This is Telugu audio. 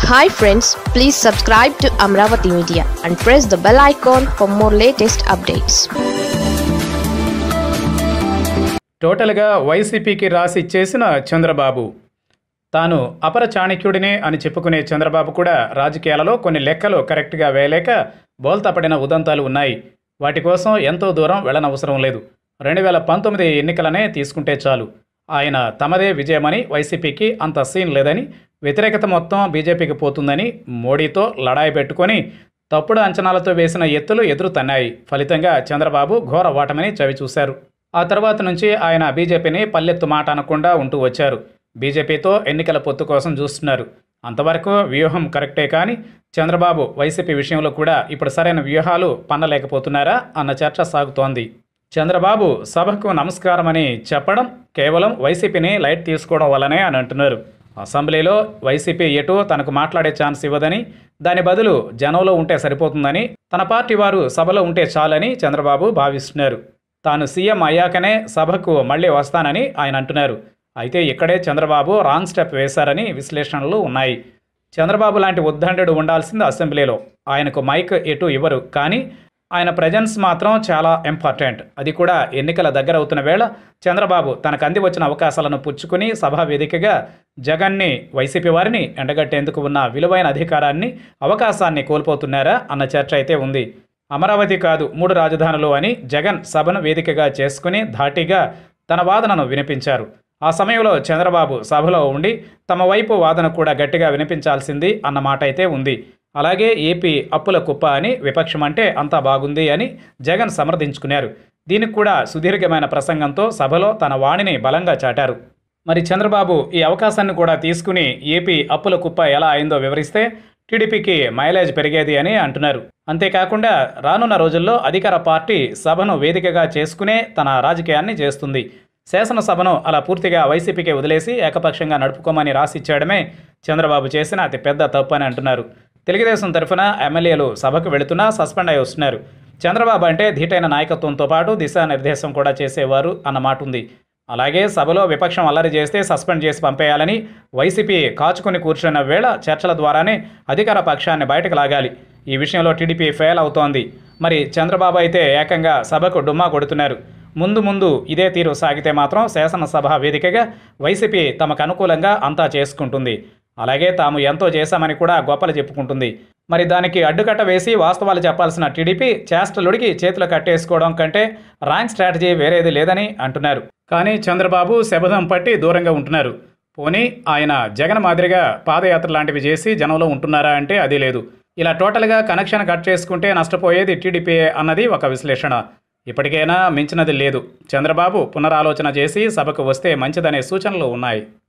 hi friends please subscribe to Amaravati media and press the bell icon for more latest updates టోటల్గా వైసీపీకి రాసి ఇచ్చేసిన చంద్రబాబు తాను అపర చాణక్యుడినే అని చెప్పుకునే చంద్రబాబు కూడా రాజకీయాలలో కొన్ని లెక్కలు కరెక్ట్గా వేయలేక బోల్తాపడిన ఉదంతాలు ఉన్నాయి వాటి కోసం ఎంతో దూరం వెళ్ళనవసరం లేదు రెండు వేల పంతొమ్మిది ఎన్నికలనే తీసుకుంటే చాలు ఆయన తమదే విజయమని వైసీపీకి అంత సీన్ లేదని వ్యతిరేకత మొత్తం బీజేపీకి పోతుందని మోడీతో లడాయి పెట్టుకొని తప్పుడు అంచనాలతో వేసిన ఎత్తులు ఎదురు తన్నాయి ఫలితంగా చంద్రబాబు ఘోర ఓటమిని చవిచూశారు ఆ తర్వాత నుంచి ఆయన బీజేపీని పల్లెత్తు మాట అనకుండా ఉంటూ వచ్చారు బీజేపీతో ఎన్నికల పొత్తు కోసం చూస్తున్నారు అంతవరకు వ్యూహం కరెక్టే కానీ చంద్రబాబు వైసీపీ విషయంలో కూడా ఇప్పుడు సరైన వ్యూహాలు పన్నలేకపోతున్నారా అన్న చర్చ సాగుతోంది చంద్రబాబు సభకు నమస్కారమని చెప్పడం కేవలం వైసీపీని లైట్ తీసుకోవడం వల్లనే అని అంటున్నారు అసెంబ్లీలో వైసీపీ ఎటు తనకు మాట్లాడే ఛాన్స్ ఇవ్వదని దాని బదులు జనంలో ఉంటే సరిపోతుందని తన పార్టీ వారు సభలో ఉంటే చాలని చంద్రబాబు భావిస్తున్నారు తాను సీఎం అయ్యాకనే సభకు మళ్ళీ వస్తానని ఆయన అంటున్నారు అయితే ఇక్కడే చంద్రబాబు రాంగ్ స్టెప్ వేశారని విశ్లేషణలు ఉన్నాయి చంద్రబాబు లాంటి ఉద్దండుడు ఉండాల్సింది అసెంబ్లీలో ఆయనకు మైక్ ఎటు ఇవ్వరు కానీ ఆయన ప్రజెన్స్ మాత్రం చాలా ఇంపార్టెంట్ అది కూడా ఎన్నికల దగ్గర అవుతున్న వేళ చంద్రబాబు తనకు అంది వచ్చిన అవకాశాలను పుచ్చుకుని సభా వేదికగా జగన్ని వైసీపీ వారిని ఎండగట్టేందుకు ఉన్న విలువైన అధికారాన్ని అవకాశాన్ని కోల్పోతున్నారా అన్న చర్చ అయితే ఉంది అమరావతి కాదు మూడు రాజధానులు అని జగన్ సభను వేదికగా చేసుకుని ధాటిగా తన వాదనను వినిపించారు ఆ సమయంలో చంద్రబాబు సభలో ఉండి తమ వైపు వాదన కూడా గట్టిగా వినిపించాల్సింది అన్న మాట అయితే ఉంది అలాగే ఏపీ అప్పుల కుప్ప అని విపక్షం అంటే అంతా బాగుంది అని జగన్ సమర్థించుకున్నారు దీనికి కూడా సుదీర్ఘమైన ప్రసంగంతో సభలో తన వాణిని బలంగా చాటారు మరి చంద్రబాబు ఈ అవకాశాన్ని కూడా తీసుకుని ఏపీ అప్పుల కుప్ప ఎలా అయిందో వివరిస్తే టీడీపీకి మైలేజ్ పెరిగేది అని అంటున్నారు అంతేకాకుండా రానున్న రోజుల్లో అధికార పార్టీ సభను వేదికగా చేసుకునే తన రాజకీయాన్ని చేస్తుంది శాసనసభను అలా పూర్తిగా వైసీపీకి వదిలేసి ఏకపక్షంగా నడుపుకోమని రాసిచ్చేయడమే చంద్రబాబు చేసిన అతి పెద్ద తప్పు అని అంటున్నారు తెలుగుదేశం తరఫున ఎమ్మెల్యేలు సభకు వెళుతున్నా సస్పెండ్ అయి వస్తున్నారు చంద్రబాబు అంటే ధీటైన నాయకత్వంతో పాటు దిశానిర్దేశం కూడా చేసేవారు అన్న మాట ఉంది అలాగే సభలో విపక్షం అల్లరి చేస్తే సస్పెండ్ చేసి పంపేయాలని వైసీపీ కాచుకుని కూర్చున్న వేళ చర్చల ద్వారానే అధికార పక్షాన్ని బయటకు లాగాలి ఈ విషయంలో టీడీపీ ఫెయిల్ అవుతోంది మరి చంద్రబాబు అయితే ఏకంగా సభకు డుమ్మా కొడుతున్నారు ముందు ముందు ఇదే తీరు సాగితే మాత్రం శాసనసభ వేదికగా వైసీపీ తమకు అనుకూలంగా అంతా చేసుకుంటుంది అలాగే తాము ఎంతో చేశామని కూడా గొప్పలు చెప్పుకుంటుంది మరి దానికి అడ్డుకట్ట వేసి వాస్తవాలు చెప్పాల్సిన టీడీపీ చేష్టలుడికి చేతులు కట్టేసుకోవడం కంటే ర్యాంక్ స్ట్రాటజీ వేరేది లేదని అంటున్నారు కానీ చంద్రబాబు శబదం పట్టి దూరంగా ఉంటున్నారు పోనీ ఆయన జగన్ మాదిరిగా పాదయాత్ర లాంటివి చేసి జనంలో ఉంటున్నారా అంటే అది లేదు ఇలా టోటల్గా కనెక్షన్ కట్ చేసుకుంటే నష్టపోయేది టీడీపీ అన్నది ఒక విశ్లేషణ ఇప్పటికైనా మించినది లేదు చంద్రబాబు పునరాలోచన చేసి సభకు వస్తే మంచిదనే సూచనలు ఉన్నాయి